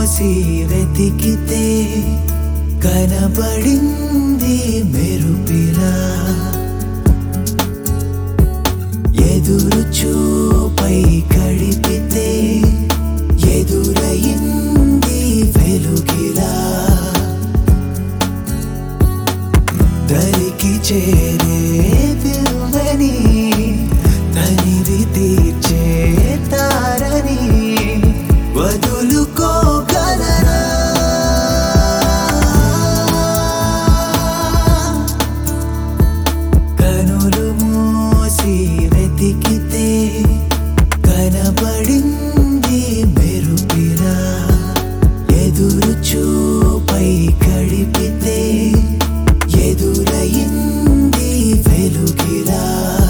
మోసి వెతికితే కనబడింది మెరుపిలా ఎదురు చూపై కడిపితే ఎదురయింది వెలుగిలా దరికి చేరే పిల్లని తనివి తీర్చే తారని వదులుకోగలరా కనులు మూసి వెతికితే కనబడింది మెరుపిలా ఎదురు చూపై కడిపితే ఎదురయింది వెలుగిలా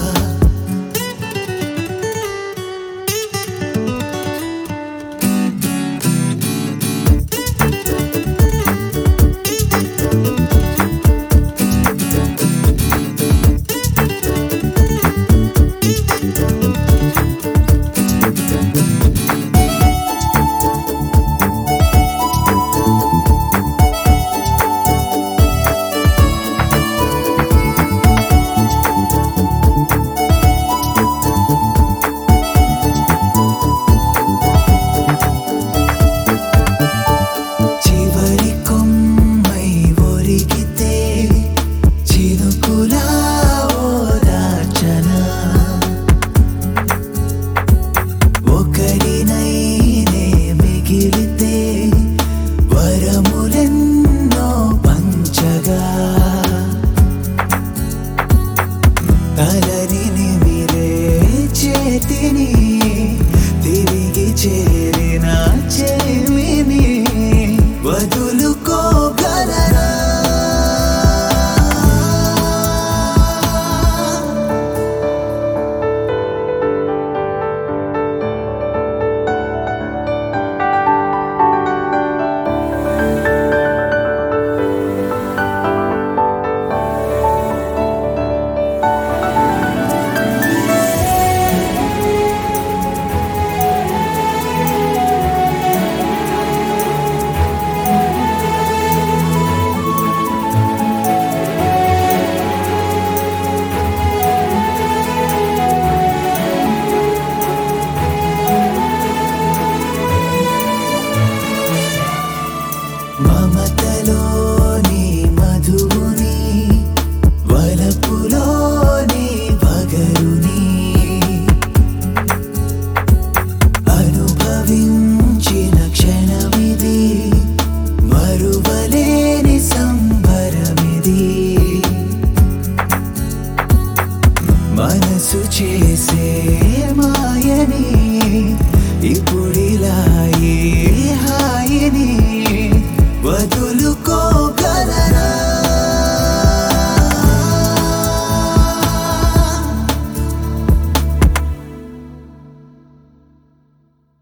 చివరి కొమ్మై ఒరిగితే చినుకులా ఓదార్చనా ఒకరినైనే మిగిలితే వరములెన్నో పంచగా తలని నిమిరే చేతిని తిరిగి చేరిన చెవిని వదులుకోగలరా మమతలోని మధువుని వలపులోని పగరుని అనుభవించిన క్షణమిది మరువలేని సంబరమిది మనసు చేసే మాయని ఇప్పుడు